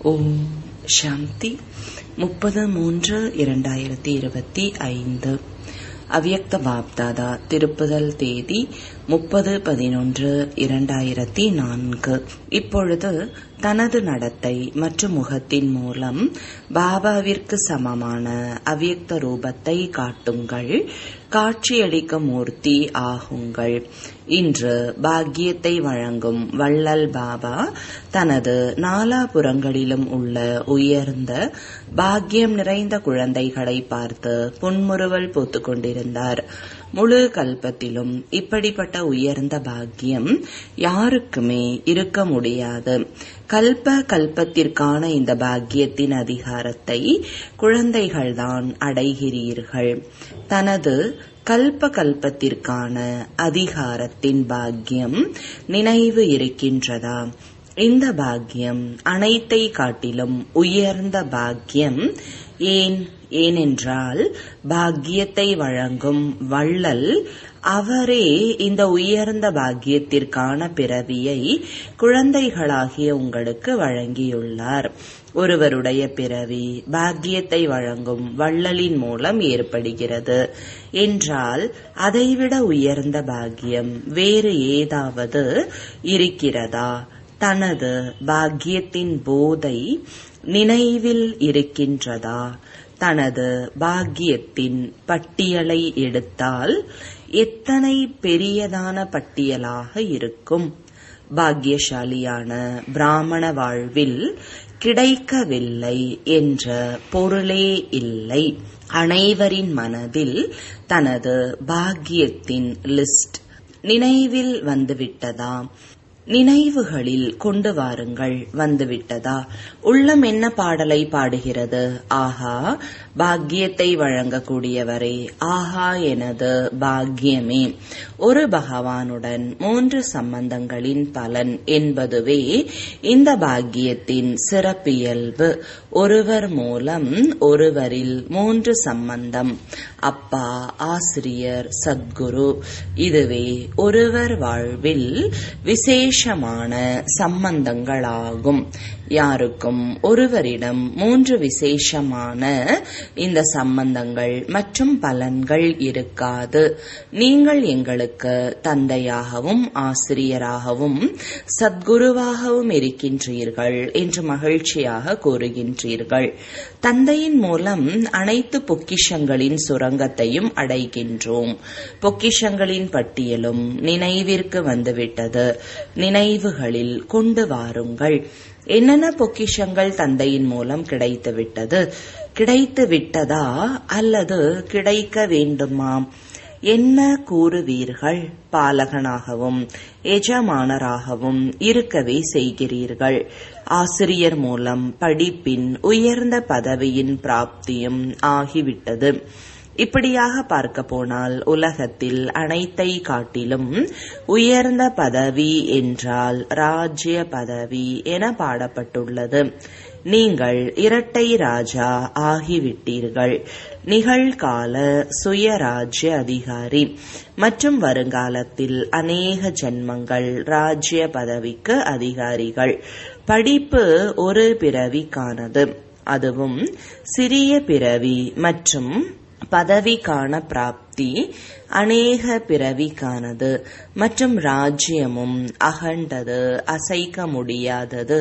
ஓம் சாந்தி முப்பது மூன்று இரண்டாயிரத்தி இருபத்தி ஐந்து அவ்யக்த பாப்தாதா திருப்புதல் தேதி முப்பது பதினொன்று இரண்டாயிரத்தி நான்கு இப்பொழுது தனது நடத்தை மற்றும் முகத்தின் மூலம் பாபாவிற்கு சமமான அவ்யக்த ரூபத்தை காட்டுங்கள் காட்சியளிக்கும் மூர்த்தி ஆகுங்கள் இன்று பாக்கியத்தை வழங்கும் வள்ளல் பாபா தனது நாலாபுறங்களிலும் உள்ள உயர்ந்த பாக்கியம் நிறைந்த குழந்தைகளை பார்த்து புன்முறுவல் பூத்துக் கொண்டிருந்தார் முழு கல்பத்திலும் இப்படிப்பட்ட உயர்ந்த பாக்கியம் யாருக்குமே இருக்க முடியாது கல்ப கல்பத்திற்கான இந்த பாக்கியத்தின் அதிகாரத்தை குழந்தைகள்தான் அடைகிறீர்கள் தனது கல்ப கல்பத்திற்கான அதிகாரத்தின் பாக்கியம் நினைவு இருக்கின்றதா இந்த பாக்கியம் அனைத்தை காட்டிலும் உயர்ந்த பாக்கியம் ஏன் ஏனென்றால் பாக்கியத்தை வழங்கும் வள்ளல் அவரே இந்த உயர்ந்த பாக்கியத்திற்கான பிறவியை குழந்தைகளாகிய உங்களுக்கு வழங்கியுள்ளார் ஒருவருடைய பிறவி பாக்கியத்தை வழங்கும் வள்ளலின் மூலம் ஏற்படுகிறது என்றால் அதைவிட உயர்ந்த பாக்கியம் வேறு ஏதாவது இருக்கிறதா தனது பாக்கியத்தின் போதை நினைவில் இருக்கின்றதா தனது பாக்கியத்தின் பட்டியலை எடுத்தால் எத்தனை பெரியதான பட்டியலாக இருக்கும் பாக்கியசாலியான பிராமண வாழ்வில் கிடைக்கவில்லை என்ற பொருளே இல்லை அனைவரின் மனதில் தனது பாக்கியத்தின் லிஸ்ட் நினைவில் வந்துவிட்டதா நினைவுகளில் கொண்டு வாருங்கள் வந்துவிட்டதா உள்ளம் என்ன பாடலை பாடுகிறது ஆஹா பாக்கியத்தை வழங்கக்கூடியவரே ஆஹா எனது பாக்கியமே ஒரு பகவானுடன் மூன்று சம்பந்தங்களின் பலன் என்பதுவே இந்த பாக்கியத்தின் சிறப்பியல்பு ஒருவர் மூலம் ஒருவரில் மூன்று சம்பந்தம் அப்பா ஆசிரியர் சத்குரு இதுவே ஒருவர் வாழ்வில் விசேஷமான சம்பந்தங்களாகும் யாருக்கும் ஒருவரிடம் மூன்று விசேஷமான இந்த சம்பந்தங்கள் மற்றும் பலன்கள் இருக்காது நீங்கள் எங்களுக்கு தந்தையாகவும் ஆசிரியராகவும் சத்குருவாகவும் இருக்கின்றீர்கள் என்று மகிழ்ச்சியாக கூறுகின்றீர்கள் தந்தையின் மூலம் அனைத்து பொக்கிஷங்களின் சுரங்கத்தையும் அடைகின்றோம் பொக்கிஷங்களின் பட்டியலும் நினைவிற்கு வந்துவிட்டது நினைவுகளில் கொண்டு வாருங்கள் என்னென்ன பொக்கிஷங்கள் தந்தையின் மூலம் கிடைத்துவிட்டது கிடைத்து விட்டதா அல்லது கிடைக்க வேண்டுமா என்ன கூறுவீர்கள் பாலகனாகவும் எஜமானராகவும் இருக்கவே செய்கிறீர்கள் ஆசிரியர் மூலம் படிப்பின் உயர்ந்த பதவியின் பிராப்தியும் ஆகிவிட்டது இப்படியாக பார்க்க போனால் உலகத்தில் அனைத்தை காட்டிலும் உயர்ந்த பதவி என்றால் ராஜ்ய பதவி என பாடப்பட்டுள்ளது நீங்கள் இரட்டை ராஜா ஆகிவிட்டீர்கள் நிகழ்கால சுயராஜ்ய அதிகாரி மற்றும் வருங்காலத்தில் அநேக ஜென்மங்கள் ராஜ்ய பதவிக்கு அதிகாரிகள் படிப்பு ஒரு பிறவிக்கானது அதுவும் சிறிய பிறவி மற்றும் பதவிக்கான பிராப்தி அநேக பிறவிக்கானது மற்றும் ராஜ்யமும் அகண்டது அசைக்க முடியாதது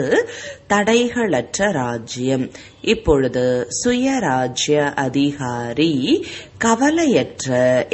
தடைகளற்ற ராஜ்யம் இப்பொழுது சுயராஜ்ய அதிகாரி கவலையற்ற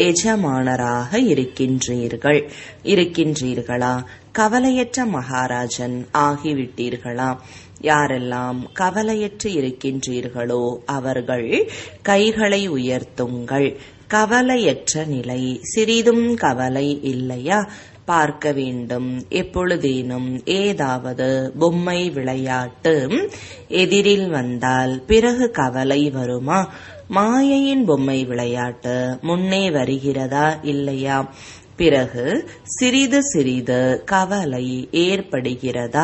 எஜமானராக இருக்கின்றீர்கள் இருக்கின்றீர்களா கவலையற்ற மகாராஜன் ஆகிவிட்டீர்களா யாரெல்லாம் கவலையற்று இருக்கின்றீர்களோ அவர்கள் கைகளை உயர்த்துங்கள் கவலையற்ற நிலை சிறிதும் கவலை இல்லையா பார்க்க வேண்டும் எப்பொழுதேனும் ஏதாவது பொம்மை விளையாட்டு எதிரில் வந்தால் பிறகு கவலை வருமா மாயையின் பொம்மை விளையாட்டு முன்னே வருகிறதா இல்லையா பிறகு சிறிது சிறிது கவலை ஏற்படுகிறதா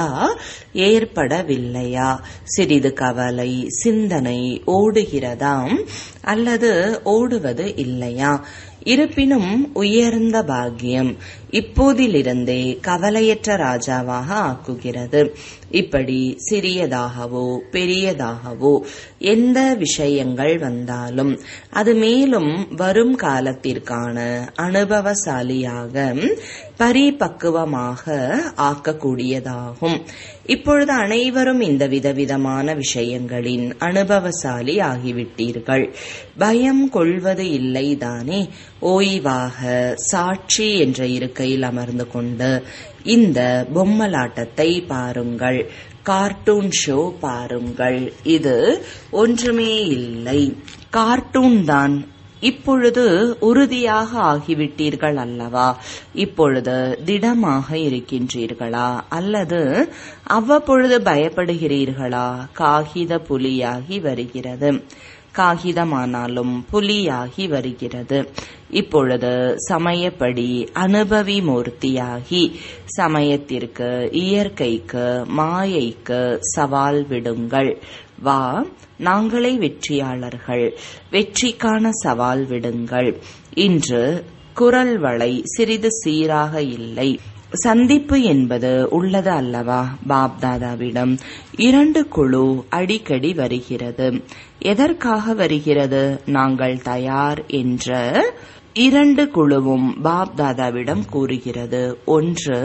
ஏற்படவில்லையா சிறிது கவலை சிந்தனை ஓடுகிறதாம் அல்லது ஓடுவது இல்லையா இருப்பினும் உயர்ந்த பாக்கியம் இப்போதிலிருந்தே கவலையற்ற ராஜாவாக ஆக்குகிறது இப்படி சிறியதாகவோ பெரியதாகவோ எந்த விஷயங்கள் வந்தாலும் அது மேலும் வரும் காலத்திற்கான அனுபவசாலியாக பரிபக்குவமாக ஆக்கக்கூடியதாகும் இப்பொழுது அனைவரும் இந்த விதவிதமான விஷயங்களின் அனுபவசாலி ஆகிவிட்டீர்கள் பயம் கொள்வது இல்லைதானே ஓய்வாக சாட்சி என்ற இருக்கையில் அமர்ந்து கொண்டு இந்த பொம்மலாட்டத்தை பாருங்கள் கார்ட்டூன் ஷோ பாருங்கள் இது ஒன்றுமே இல்லை கார்ட்டூன் தான் இப்பொழுது உறுதியாக ஆகிவிட்டீர்கள் அல்லவா இப்பொழுது திடமாக இருக்கின்றீர்களா அல்லது அவ்வப்பொழுது பயப்படுகிறீர்களா காகித புலியாகி வருகிறது காகிதமானாலும் புலியாகி வருகிறது இப்பொழுது சமயப்படி அனுபவி மூர்த்தியாகி சமயத்திற்கு இயற்கைக்கு மாயைக்கு சவால் விடுங்கள் வா நாங்களே வெற்றியாளர்கள் வெற்றிக்கான சவால் விடுங்கள் இன்று குரல் வளை சிறிது சீராக இல்லை சந்திப்பு என்பது உள்ளது அல்லவா பாப்தாதாவிடம் இரண்டு குழு அடிக்கடி வருகிறது எதற்காக வருகிறது நாங்கள் தயார் என்ற இரண்டு குழுவும் பாப்தாதாவிடம் கூறுகிறது ஒன்று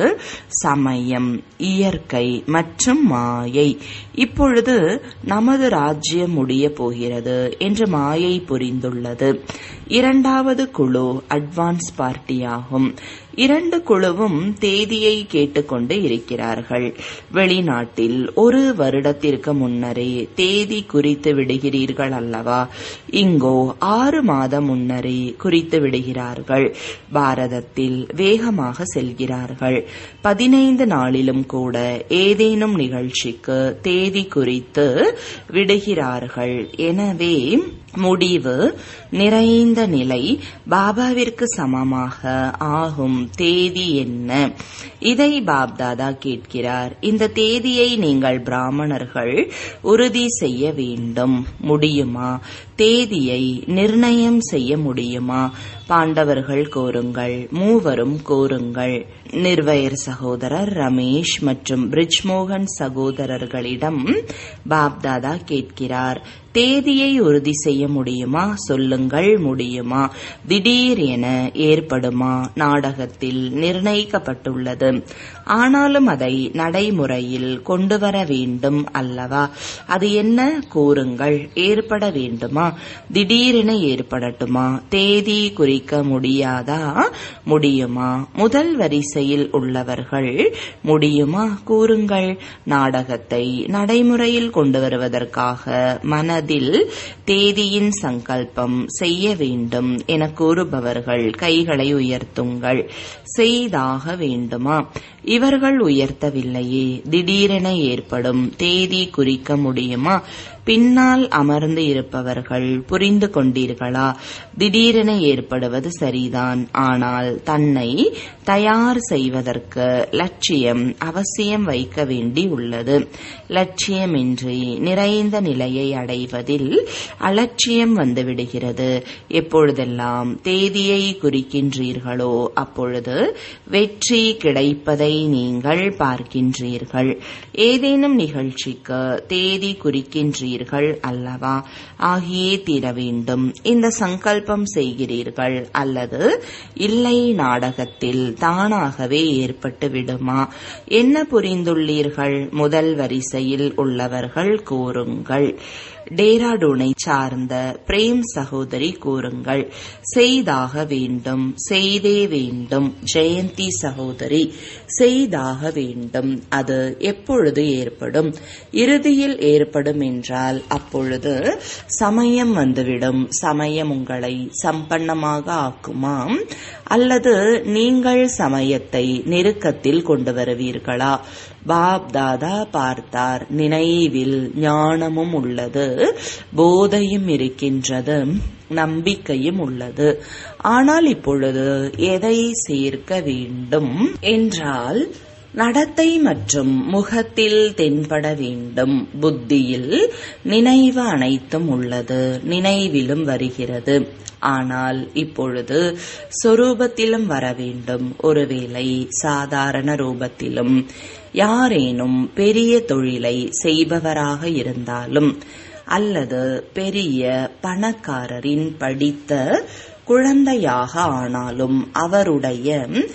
சமயம் இயற்கை மற்றும் மாயை இப்பொழுது நமது ராஜ்யம் முடிய போகிறது என்று மாயை புரிந்துள்ளது இரண்டாவது குழு அட்வான்ஸ் பார்ட்டியாகும் இரண்டு குழுவும் தேதியை கேட்டுக்கொண்டு இருக்கிறார்கள் வெளிநாட்டில் ஒரு வருடத்திற்கு முன்னரே தேதி குறித்து விடுகிறீர்கள் அல்லவா இங்கோ ஆறு மாதம் முன்னரே குறித்து விடுகிறார்கள் பாரதத்தில் வேகமாக செல்கிறார்கள் பதினைந்து நாளிலும் கூட ஏதேனும் நிகழ்ச்சிக்கு தேதி குறித்து விடுகிறார்கள் எனவே முடிவு நிறைந்த நிலை பாபாவிற்கு சமமாக ஆகும் தேதி என்ன இதை பாப்தாதா கேட்கிறார் இந்த தேதியை நீங்கள் பிராமணர்கள் உறுதி செய்ய வேண்டும் முடியுமா தேதியை நிர்ணயம் செய்ய முடியுமா பாண்டவர்கள் கோருங்கள் மூவரும் கோருங்கள் நிர்வயர் சகோதரர் ரமேஷ் மற்றும் பிரிஜ்மோகன் சகோதரர்களிடம் பாப்தாதா கேட்கிறார் தேதியை உறுதி செய்ய முடியுமா சொல்லுங்கள் முடியுமா திடீர் என ஏற்படுமா நாடகத்தில் நிர்ணயிக்கப்பட்டுள்ளது ஆனாலும் அதை நடைமுறையில் கொண்டு வர வேண்டும் அல்லவா அது என்ன கூறுங்கள் ஏற்பட வேண்டுமா திடீரென ஏற்படட்டுமா தேதி குறிக்க முடியாதா முடியுமா முதல் வரிசையில் உள்ளவர்கள் முடியுமா கூறுங்கள் நாடகத்தை நடைமுறையில் கொண்டு வருவதற்காக மனதில் தேதியின் சங்கல்பம் செய்ய வேண்டும் என கூறுபவர்கள் கைகளை உயர்த்துங்கள் செய்தாக வேண்டுமா இவர்கள் உயர்த்தவில்லையே திடீரென ஏற்படும் தேதி குறிக்க முடியுமா பின்னால் அமர்ந்து இருப்பவர்கள் புரிந்து கொண்டீர்களா திடீரென ஏற்படுவது சரிதான் ஆனால் தன்னை தயார் செய்வதற்கு லட்சியம் அவசியம் வைக்க வேண்டி உள்ளது லட்சியமின்றி நிறைந்த நிலையை அடைவதில் அலட்சியம் வந்துவிடுகிறது எப்பொழுதெல்லாம் தேதியை குறிக்கின்றீர்களோ அப்பொழுது வெற்றி கிடைப்பதை நீங்கள் பார்க்கின்றீர்கள் ஏதேனும் நிகழ்ச்சிக்கு தேதி குறிக்கின்றீர்கள் அல்லவா ஆகியே தீர வேண்டும் இந்த சங்கல்பம் செய்கிறீர்கள் அல்லது இல்லை நாடகத்தில் தானாகவே ஏற்பட்டு விடுமா என்ன புரிந்துள்ளீர்கள் முதல் வரிசையில் உள்ளவர்கள் கூறுங்கள் டேராடூனை சார்ந்த பிரேம் சகோதரி கூறுங்கள் செய்தாக வேண்டும் செய்தே வேண்டும் ஜெயந்தி சகோதரி செய்தாக வேண்டும் அது எப்பொழுது ஏற்படும் இறுதியில் ஏற்படும் என்றால் அப்பொழுது சமயம் வந்துவிடும் சமயம் உங்களை சம்பன்னமாக ஆக்குமாம் அல்லது நீங்கள் சமயத்தை நெருக்கத்தில் கொண்டு வருவீர்களா பாப் தாதா பார்த்தார் நினைவில் ஞானமும் உள்ளது போதையும் இருக்கின்றது நம்பிக்கையும் உள்ளது ஆனால் இப்பொழுது எதை சேர்க்க வேண்டும் என்றால் நடத்தை மற்றும் முகத்தில் தென்பட வேண்டும் புத்தியில் நினைவு அனைத்தும் உள்ளது நினைவிலும் வருகிறது ஆனால் இப்பொழுது சொரூபத்திலும் வர வேண்டும் ஒருவேளை சாதாரண ரூபத்திலும் யாரேனும் பெரிய தொழிலை செய்பவராக இருந்தாலும் அல்லது பெரிய பணக்காரரின் படித்த குழந்தையாக ஆனாலும் அவருடைய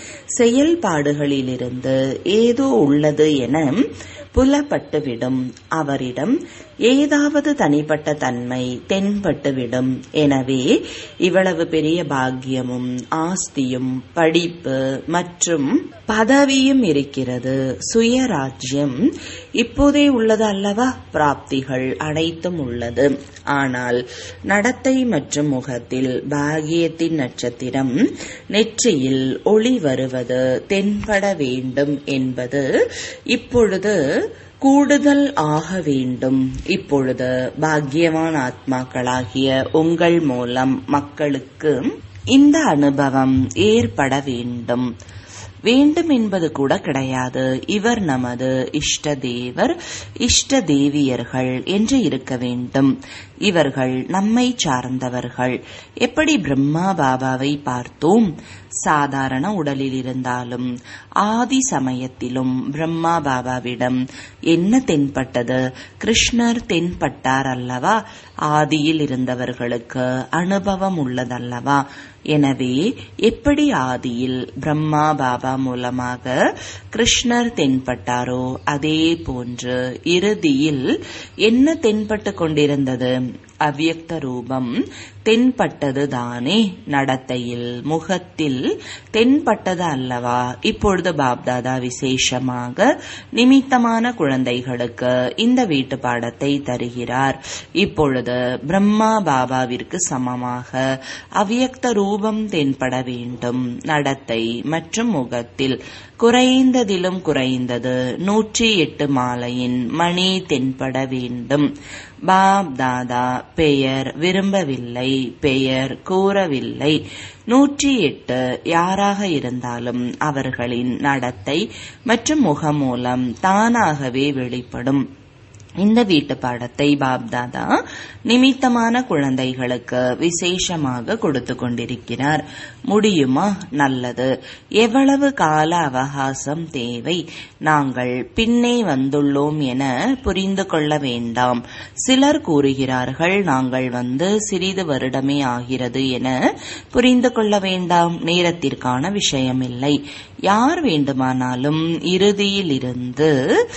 செயல்பாடுகளிலிருந்து ஏதோ உள்ளது என புலப்பட்டுவிடும் அவரிடம் ஏதாவது தனிப்பட்ட தன்மை தென்பட்டுவிடும் எனவே இவ்வளவு பெரிய பாக்கியமும் ஆஸ்தியும் படிப்பு மற்றும் பதவியும் இருக்கிறது சுயராஜ்யம் இப்போதே உள்ளது அல்லவா பிராப்திகள் அனைத்தும் உள்ளது ஆனால் நடத்தை மற்றும் முகத்தில் பாகியத்தின் நட்சத்திரம் நெற்றியில் ஒளி வருவது தென்பட வேண்டும் என்பது இப்பொழுது கூடுதல் ஆக வேண்டும் இப்பொழுது பாக்கியவான் ஆத்மாக்களாகிய உங்கள் மூலம் மக்களுக்கு இந்த அனுபவம் ஏற்பட வேண்டும் வேண்டும் என்பது கூட கிடையாது இவர் நமது இஷ்ட தேவர் இஷ்ட தேவியர்கள் என்று இருக்க வேண்டும் இவர்கள் நம்மை சார்ந்தவர்கள் எப்படி பிரம்மா பாபாவை பார்த்தோம் சாதாரண உடலில் இருந்தாலும் ஆதி சமயத்திலும் பிரம்மா பாபாவிடம் என்ன தென்பட்டது கிருஷ்ணர் தென்பட்டார் அல்லவா ஆதியில் இருந்தவர்களுக்கு அனுபவம் உள்ளதல்லவா எனவே எப்படி ஆதியில் பிரம்மா பாபா மூலமாக கிருஷ்ணர் தென்பட்டாரோ அதே போன்று இறுதியில் என்ன தென்பட்டு கொண்டிருந்தது அவ்யக்த ரூபம் தென்பட்டது தானே நடத்தையில் முகத்தில் தென்பட்டது அல்லவா இப்பொழுது பாப்தாதா விசேஷமாக நிமித்தமான குழந்தைகளுக்கு இந்த வீட்டு பாடத்தை தருகிறார் இப்பொழுது பிரம்மா பாபாவிற்கு சமமாக அவ்யக்த ரூபம் தென்பட வேண்டும் நடத்தை மற்றும் முகத்தில் குறைந்ததிலும் குறைந்தது நூற்றி எட்டு மாலையின் மணி தென்பட வேண்டும் பாப் தாதா பெயர் விரும்பவில்லை பெயர் கூறவில்லை நூற்றி எட்டு யாராக இருந்தாலும் அவர்களின் நடத்தை மற்றும் முகமூலம் தானாகவே வெளிப்படும் இந்த வீட்டு பாடத்தை பாப்தாதா நிமித்தமான குழந்தைகளுக்கு விசேஷமாக கொடுத்து கொண்டிருக்கிறார் முடியுமா நல்லது எவ்வளவு கால அவகாசம் தேவை நாங்கள் பின்னே வந்துள்ளோம் என புரிந்து கொள்ள வேண்டாம் சிலர் கூறுகிறார்கள் நாங்கள் வந்து சிறிது வருடமே ஆகிறது என புரிந்து கொள்ள வேண்டாம் நேரத்திற்கான விஷயமில்லை யார் வேண்டுமானாலும் இறுதியில் இருந்து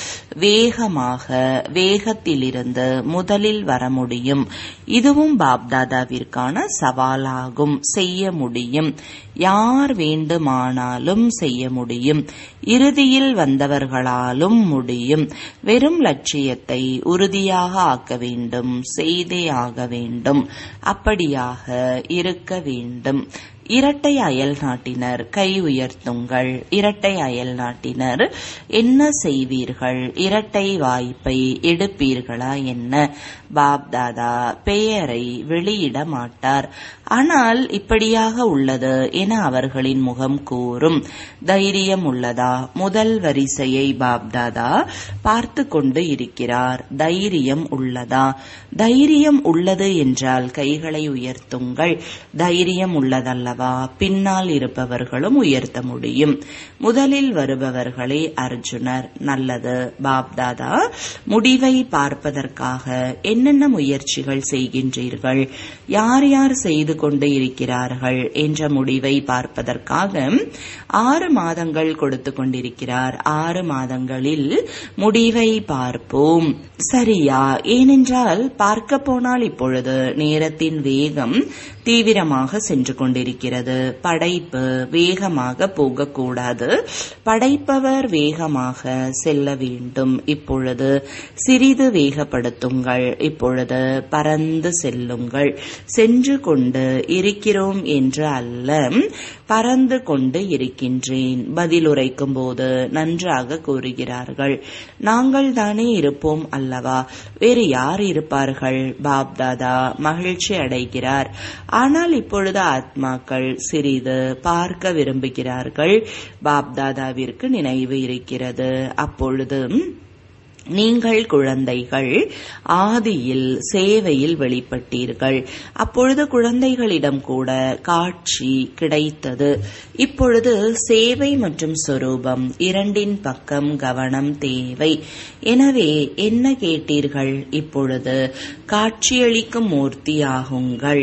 வேகமாக வேகத்திலிருந்து முதலில் வர முடியும் இதுவும் பாப்தாதாவிற்கான சவாலாகும் செய்ய முடியும் யார் வேண்டுமானாலும் செய்ய முடியும் இறுதியில் வந்தவர்களாலும் முடியும் வெறும் லட்சியத்தை உறுதியாக ஆக்க வேண்டும் செய்தே ஆக வேண்டும் அப்படியாக இருக்க வேண்டும் இரட்டை அயல் நாட்டினர் கை உயர்த்துங்கள் இரட்டை அயல் நாட்டினர் என்ன செய்வீர்கள் இரட்டை வாய்ப்பை எடுப்பீர்களா என்ன பாப்தாதா பெயரை வெளியிட மாட்டார் ஆனால் இப்படியாக உள்ளது என அவர்களின் முகம் கூறும் தைரியம் உள்ளதா முதல் வரிசையை பாப்தாதா பார்த்து கொண்டு இருக்கிறார் தைரியம் உள்ளதா தைரியம் உள்ளது என்றால் கைகளை உயர்த்துங்கள் தைரியம் உள்ளதல்லவா பின்னால் இருப்பவர்களும் உயர்த்த முடியும் முதலில் வருபவர்களே அர்ஜுனர் நல்லது பாப்தாதா முடிவை பார்ப்பதற்காக என்னென்ன முயற்சிகள் செய்கின்றீர்கள் யார் யார் செய்து கொண்டு இருக்கிறார்கள் என்ற முடிவை பார்ப்பதற்காக ஆறு மாதங்கள் கொடுத்து கொண்டிருக்கிறார் ஆறு மாதங்களில் முடிவை பார்ப்போம் சரியா ஏனென்றால் பார்க்க போனால் இப்பொழுது நேரத்தின் வேகம் தீவிரமாக சென்று கொண்டிருக்கிறது படைப்பு வேகமாக போகக்கூடாது படைப்பவர் வேகமாக செல்ல வேண்டும் இப்பொழுது சிறிது வேகப்படுத்துங்கள் இப்பொழுது பறந்து செல்லுங்கள் சென்று கொண்டு இருக்கிறோம் என்று அல்ல பறந்து கொண்டு இருக்கின்றேன் பதில் உரைக்கும் போது நன்றாக கூறுகிறார்கள் நாங்கள் தானே இருப்போம் அல்லவா வேறு யார் இருப்பார்கள் பாப்தாதா மகிழ்ச்சி அடைகிறார் ஆனால் இப்பொழுது ஆத்மாக்கள் சிறிது பார்க்க விரும்புகிறார்கள் பாப்தாதாவிற்கு நினைவு இருக்கிறது அப்பொழுது நீங்கள் குழந்தைகள் ஆதியில் சேவையில் வெளிப்பட்டீர்கள் அப்பொழுது குழந்தைகளிடம் கூட காட்சி கிடைத்தது இப்பொழுது சேவை மற்றும் சொரூபம் இரண்டின் பக்கம் கவனம் தேவை எனவே என்ன கேட்டீர்கள் இப்பொழுது காட்சியளிக்கும் மூர்த்தியாகுங்கள்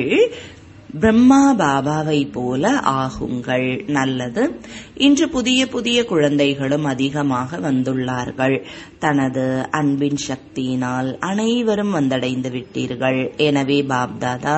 பிரம்மா பாபாவை போல ஆகுங்கள் நல்லது இன்று புதிய புதிய குழந்தைகளும் அதிகமாக வந்துள்ளார்கள் தனது அன்பின் சக்தியினால் அனைவரும் வந்தடைந்து விட்டீர்கள் எனவே பாப்தாதா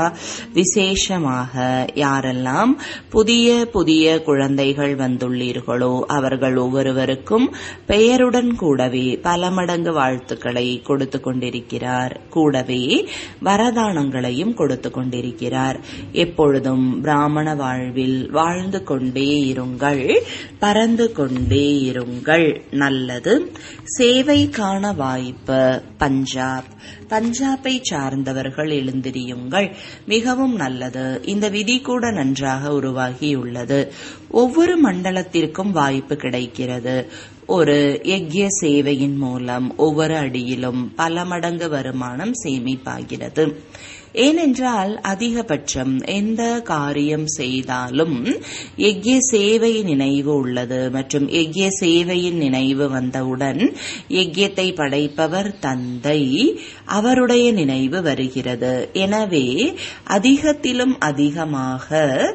விசேஷமாக யாரெல்லாம் புதிய புதிய குழந்தைகள் வந்துள்ளீர்களோ அவர்கள் ஒவ்வொருவருக்கும் பெயருடன் கூடவே பல மடங்கு வாழ்த்துக்களை கொடுத்து கொண்டிருக்கிறார் கூடவே வரதானங்களையும் கொடுத்து கொண்டிருக்கிறார் எப்பொழுதும் பிராமண வாழ்வில் வாழ்ந்து கொண்டே இருங்கள் பறந்து கொண்டே இருங்கள் நல்லது சேவைக்கான வாய்ப்பு பஞ்சாப் பஞ்சாபை சார்ந்தவர்கள் எழுந்திரியுங்கள் மிகவும் நல்லது இந்த விதி கூட நன்றாக உருவாகியுள்ளது ஒவ்வொரு மண்டலத்திற்கும் வாய்ப்பு கிடைக்கிறது ஒரு யக்ய சேவையின் மூலம் ஒவ்வொரு அடியிலும் பல மடங்கு வருமானம் சேமிப்பாகிறது ஏனென்றால் அதிகபட்சம் எந்த காரியம் செய்தாலும் எக்ய சேவை நினைவு உள்ளது மற்றும் எக்ய சேவையின் நினைவு வந்தவுடன் எக்யத்தை படைப்பவர் தந்தை அவருடைய நினைவு வருகிறது எனவே அதிகத்திலும் அதிகமாக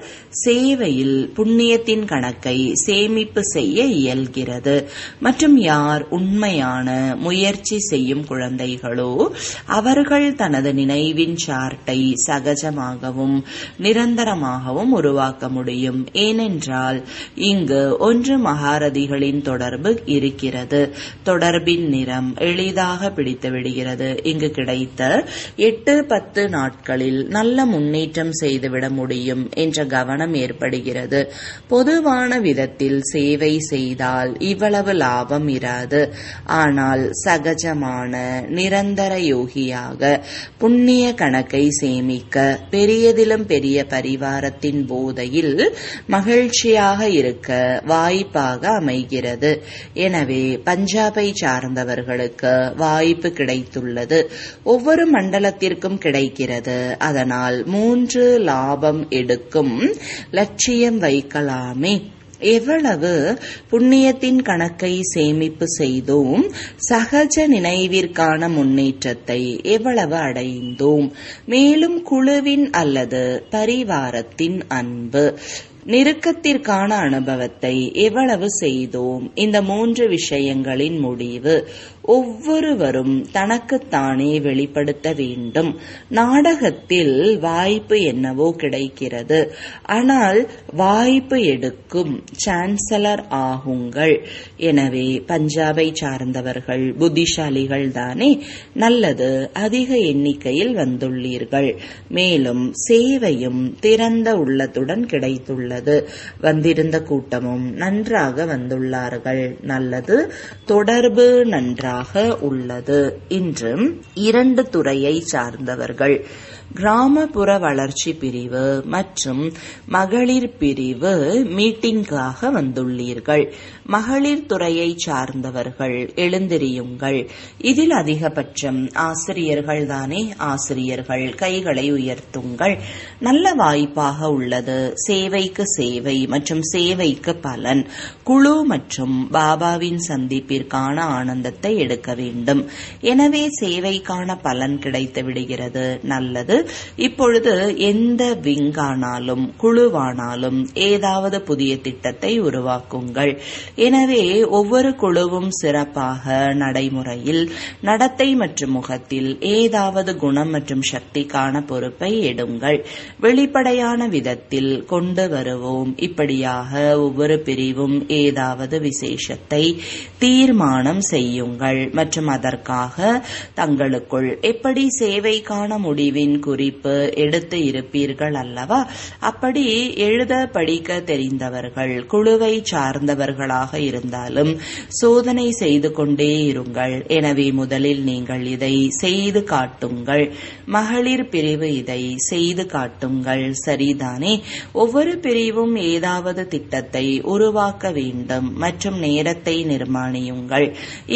சேவையில் புண்ணியத்தின் கணக்கை சேமிப்பு செய்ய இயல்கிறது மற்றும் யார் உண்மையான முயற்சி செய்யும் குழந்தைகளோ அவர்கள் தனது நினைவின் சார்ட்டை சகஜமாகவும் நிரந்தரமாகவும் உருவாக்க முடியும் ஏனென்றால் இங்கு ஒன்று மகாரதிகளின் தொடர்பு இருக்கிறது தொடர்பின் நிறம் எளிதாக பிடித்து விடுகிறது இங்கு கிடைத்த எட்டு பத்து நாட்களில் நல்ல முன்னேற்றம் செய்துவிட முடியும் என்ற கவனம் ஏற்படுகிறது பொதுவான விதத்தில் சேவை செய்தால் இவ்வளவு லாபம் இராது ஆனால் சகஜமான நிரந்தர யோகியாக புண்ணிய கணக்கை சேமிக்க பெரியதிலும் பெரிய பரிவாரத்தின் போதையில் மகிழ்ச்சியாக இருக்க வாய்ப்பாக அமைகிறது எனவே பஞ்சாபை சார்ந்தவர்களுக்கு வாய்ப்பு கிடைத்துள்ளது ஒவ்வொரு மண்டலத்திற்கும் கிடைக்கிறது அதனால் மூன்று லாபம் எடுக்கும் லட்சியம் வைக்கலாமே எவ்வளவு புண்ணியத்தின் கணக்கை சேமிப்பு செய்தோம் சகஜ நினைவிற்கான முன்னேற்றத்தை எவ்வளவு அடைந்தோம் மேலும் குழுவின் அல்லது பரிவாரத்தின் அன்பு நெருக்கத்திற்கான அனுபவத்தை எவ்வளவு செய்தோம் இந்த மூன்று விஷயங்களின் முடிவு ஒவ்வொருவரும் தனக்குத்தானே வெளிப்படுத்த வேண்டும் நாடகத்தில் வாய்ப்பு என்னவோ கிடைக்கிறது ஆனால் வாய்ப்பு எடுக்கும் சான்சலர் ஆகுங்கள் எனவே பஞ்சாபை சார்ந்தவர்கள் புத்திசாலிகள் தானே நல்லது அதிக எண்ணிக்கையில் வந்துள்ளீர்கள் மேலும் சேவையும் திறந்த உள்ளத்துடன் கிடைத்துள்ளது வந்திருந்த கூட்டமும் நன்றாக வந்துள்ளார்கள் நல்லது தொடர்பு நன்றாக உள்ளது இன்று இரண்டு துறையை சார்ந்தவர்கள் கிராமப்புற வளர்ச்சி பிரிவு மற்றும் மகளிர் பிரிவு மீட்டிங்காக வந்துள்ளீர்கள் மகளிர் துறையை சார்ந்தவர்கள் எழுந்திரியுங்கள் இதில் அதிகபட்சம் ஆசிரியர்கள் தானே ஆசிரியர்கள் கைகளை உயர்த்துங்கள் நல்ல வாய்ப்பாக உள்ளது சேவைக்கு சேவை மற்றும் சேவைக்கு பலன் குழு மற்றும் பாபாவின் சந்திப்பிற்கான ஆனந்தத்தை எடுக்க வேண்டும் எனவே சேவைக்கான பலன் கிடைத்து விடுகிறது நல்லது இப்பொழுது எந்த விங்கானாலும் குழுவானாலும் ஏதாவது புதிய திட்டத்தை உருவாக்குங்கள் எனவே ஒவ்வொரு குழுவும் சிறப்பாக நடைமுறையில் நடத்தை மற்றும் முகத்தில் ஏதாவது குணம் மற்றும் சக்திக்கான பொறுப்பை எடுங்கள் வெளிப்படையான விதத்தில் கொண்டு வருவோம் இப்படியாக ஒவ்வொரு பிரிவும் ஏதாவது விசேஷத்தை தீர்மானம் செய்யுங்கள் மற்றும் அதற்காக தங்களுக்குள் எப்படி சேவைக்கான முடிவின் குறிப்பு எடுத்து இருப்பீர்கள் அல்லவா அப்படி எழுத படிக்க தெரிந்தவர்கள் குழுவை சார்ந்தவர்களாக இருந்தாலும் சோதனை செய்து கொண்டே இருங்கள் எனவே முதலில் நீங்கள் இதை செய்து காட்டுங்கள் மகளிர் பிரிவு இதை செய்து காட்டுங்கள் சரிதானே ஒவ்வொரு பிரிவும் ஏதாவது திட்டத்தை உருவாக்க வேண்டும் மற்றும் நேரத்தை நிர்மாணியுங்கள் இந்த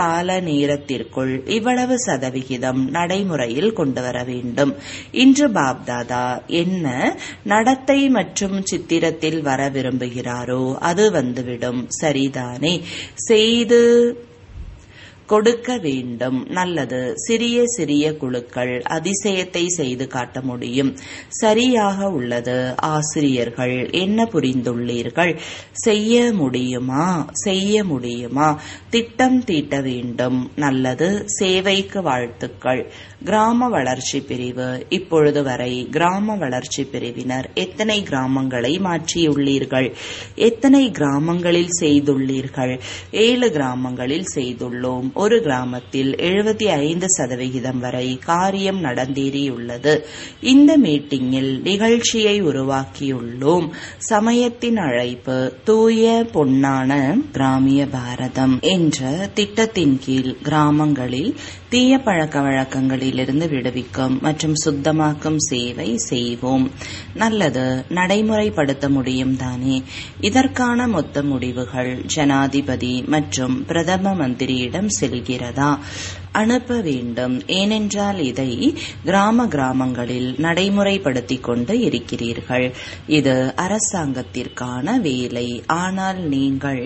கால நேரத்திற்குள் இவ்வளவு சதவிகிதம் நடைமுறையில் கொண்டு வர வேண்டும் இன்று பாப்தாதா என்ன நடத்தை மற்றும் சித்திரத்தில் வர விரும்புகிறாரோ அது வந்துவிடும் சரிதானே செய்து கொடுக்க வேண்டும் நல்லது சிறிய சிறிய குழுக்கள் அதிசயத்தை செய்து காட்ட முடியும் சரியாக உள்ளது ஆசிரியர்கள் என்ன புரிந்துள்ளீர்கள் செய்ய முடியுமா செய்ய முடியுமா திட்டம் தீட்ட வேண்டும் நல்லது சேவைக்கு வாழ்த்துக்கள் கிராம வளர்ச்சி பிரிவு இப்பொழுது வரை கிராம வளர்ச்சி பிரிவினர் எத்தனை கிராமங்களை மாற்றியுள்ளீர்கள் எத்தனை கிராமங்களில் செய்துள்ளீர்கள் ஏழு கிராமங்களில் செய்துள்ளோம் ஒரு கிராமத்தில் எழுபத்தி ஐந்து சதவிகிதம் வரை காரியம் நடந்தேறியுள்ளது இந்த மீட்டிங்கில் நிகழ்ச்சியை உருவாக்கியுள்ளோம் சமயத்தின் அழைப்பு தூய பொன்னான கிராமிய பாரதம் என்ற திட்டத்தின் கீழ் கிராமங்களில் தீய பழக்க வழக்கங்களிலிருந்து விடுவிக்கும் மற்றும் சுத்தமாக்கும் சேவை செய்வோம் நல்லது நடைமுறைப்படுத்த முடியும் தானே இதற்கான மொத்த முடிவுகள் ஜனாதிபதி மற்றும் பிரதம மந்திரியிடம் செல்கிறதா அனுப்ப வேண்டும் ஏனென்றால் இதை கிராம கிராமங்களில் நடைமுறைப்படுத்திக் கொண்டு இருக்கிறீர்கள் இது அரசாங்கத்திற்கான வேலை ஆனால் நீங்கள்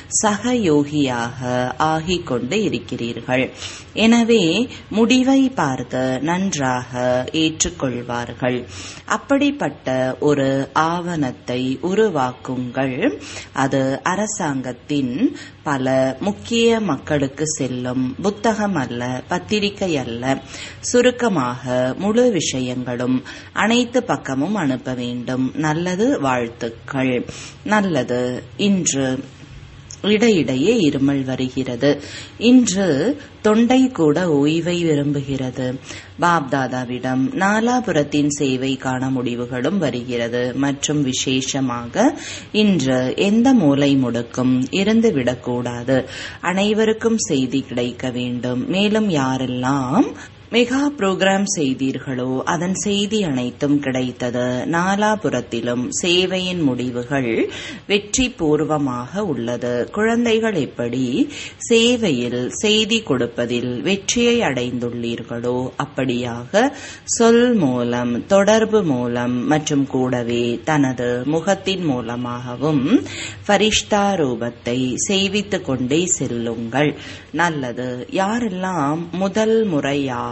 சகயோகியாக ஆகிக் கொண்டு இருக்கிறீர்கள் எனவே முடிவை பார்த்து நன்றாக ஏற்றுக்கொள்வார்கள் அப்படிப்பட்ட ஒரு ஆவணத்தை உருவாக்குங்கள் அது அரசாங்கத்தின் பல முக்கிய மக்களுக்கு செல்லும் புத்தகம் அல்ல பத்திரிகை அல்ல சுருக்கமாக முழு விஷயங்களும் அனைத்து பக்கமும் அனுப்ப வேண்டும் நல்லது வாழ்த்துக்கள் நல்லது இன்று இடையிடையே இருமல் வருகிறது இன்று தொண்டை கூட ஓய்வை விரும்புகிறது பாப்தாதாவிடம் நாலாபுரத்தின் சேவை காண முடிவுகளும் வருகிறது மற்றும் விசேஷமாக இன்று எந்த மூலை முடுக்கும் இருந்துவிடக்கூடாது அனைவருக்கும் செய்தி கிடைக்க வேண்டும் மேலும் யாரெல்லாம் மெகா புரோகிராம் செய்தீர்களோ அதன் செய்தி அனைத்தும் கிடைத்தது நாலாபுரத்திலும் சேவையின் முடிவுகள் வெற்றி பூர்வமாக உள்ளது குழந்தைகள் எப்படி சேவையில் செய்தி கொடுப்பதில் வெற்றியை அடைந்துள்ளீர்களோ அப்படியாக சொல் மூலம் தொடர்பு மூலம் மற்றும் கூடவே தனது முகத்தின் மூலமாகவும் ஃபரிஷ்தா ரூபத்தை செய்வித்துக் கொண்டே செல்லுங்கள் நல்லது யாரெல்லாம் முதல் முறையாக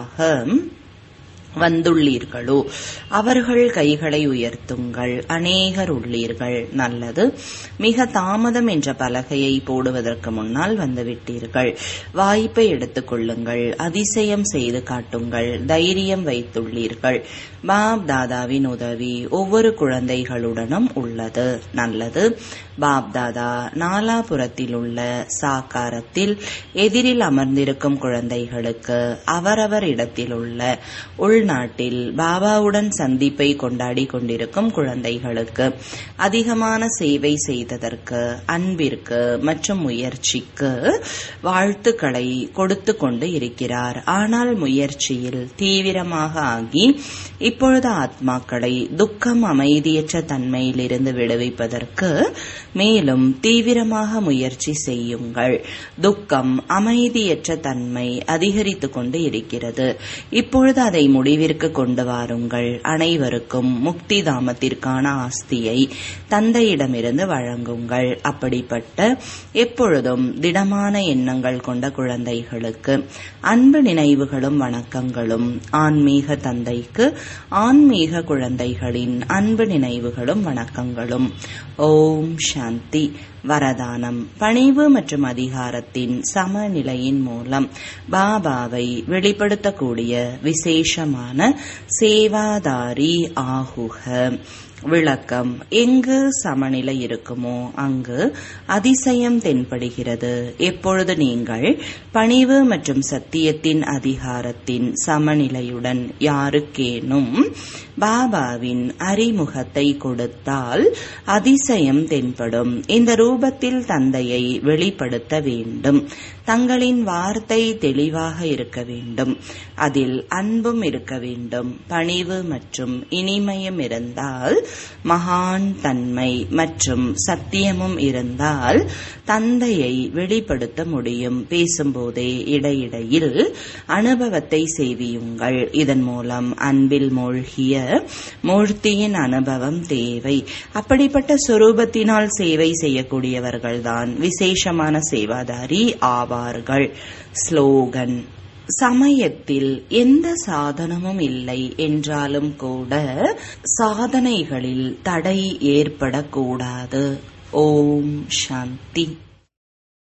வந்துள்ளீர்களோ அவர்கள் கைகளை உயர்த்துங்கள் அநேகர் உள்ளீர்கள் நல்லது மிக தாமதம் என்ற பலகையை போடுவதற்கு முன்னால் வந்துவிட்டீர்கள் வாய்ப்பை எடுத்துக் கொள்ளுங்கள் அதிசயம் செய்து காட்டுங்கள் தைரியம் வைத்துள்ளீர்கள் பாப் தாதாவின் உதவி ஒவ்வொரு குழந்தைகளுடனும் உள்ளது நல்லது பாப் தாதா நாலாபுரத்தில் உள்ள சாக்காரத்தில் எதிரில் அமர்ந்திருக்கும் குழந்தைகளுக்கு அவரவர் இடத்தில் உள்ள உள்நாட்டில் பாபாவுடன் சந்திப்பை கொண்டாடி கொண்டிருக்கும் குழந்தைகளுக்கு அதிகமான சேவை செய்ததற்கு அன்பிற்கு மற்றும் முயற்சிக்கு வாழ்த்துக்களை கொடுத்து கொண்டு இருக்கிறார் ஆனால் முயற்சியில் தீவிரமாக ஆகி இப்பொழுது ஆத்மாக்களை துக்கம் அமைதியற்ற தன்மையிலிருந்து விடுவிப்பதற்கு மேலும் தீவிரமாக முயற்சி செய்யுங்கள் துக்கம் அமைதியற்ற தன்மை அதிகரித்துக் கொண்டு இருக்கிறது இப்பொழுது அதை முடிவிற்கு கொண்டு வாருங்கள் அனைவருக்கும் முக்தி தாமத்திற்கான ஆஸ்தியை தந்தையிடமிருந்து வழங்குங்கள் அப்படிப்பட்ட எப்பொழுதும் திடமான எண்ணங்கள் கொண்ட குழந்தைகளுக்கு அன்பு நினைவுகளும் வணக்கங்களும் ஆன்மீக தந்தைக்கு ஆன்மீக குழந்தைகளின் அன்பு நினைவுகளும் வணக்கங்களும் ஓம் சாந்தி வரதானம் பணிவு மற்றும் அதிகாரத்தின் சமநிலையின் மூலம் பாபாவை வெளிப்படுத்தக்கூடிய விசேஷமான சேவாதாரி ஆகுக விளக்கம் எங்கு சமநிலை இருக்குமோ அங்கு அதிசயம் தென்படுகிறது எப்பொழுது நீங்கள் பணிவு மற்றும் சத்தியத்தின் அதிகாரத்தின் சமநிலையுடன் யாருக்கேனும் பாபாவின் அறிமுகத்தை கொடுத்தால் அதிசயம் தென்படும் இந்த ரூபத்தில் தந்தையை வெளிப்படுத்த வேண்டும் தங்களின் வார்த்தை தெளிவாக இருக்க வேண்டும் அதில் அன்பும் இருக்க வேண்டும் பணிவு மற்றும் இனிமையும் இருந்தால் மகான் தன்மை மற்றும் சத்தியமும் இருந்தால் தந்தையை வெளிப்படுத்த முடியும் பேசும்போதே இடையிடையில் அனுபவத்தை செய்வியுங்கள் இதன் மூலம் அன்பில் மூழ்கிய மூர்த்தியின் அனுபவம் தேவை அப்படிப்பட்ட சுரூபத்தினால் சேவை செய்யக்கூடியவர்கள்தான் விசேஷமான சேவாதாரி ஆவார்கள் ஸ்லோகன் சமயத்தில் எந்த சாதனமும் இல்லை என்றாலும் கூட சாதனைகளில் தடை ஏற்படக்கூடாது ஓம் சாந்தி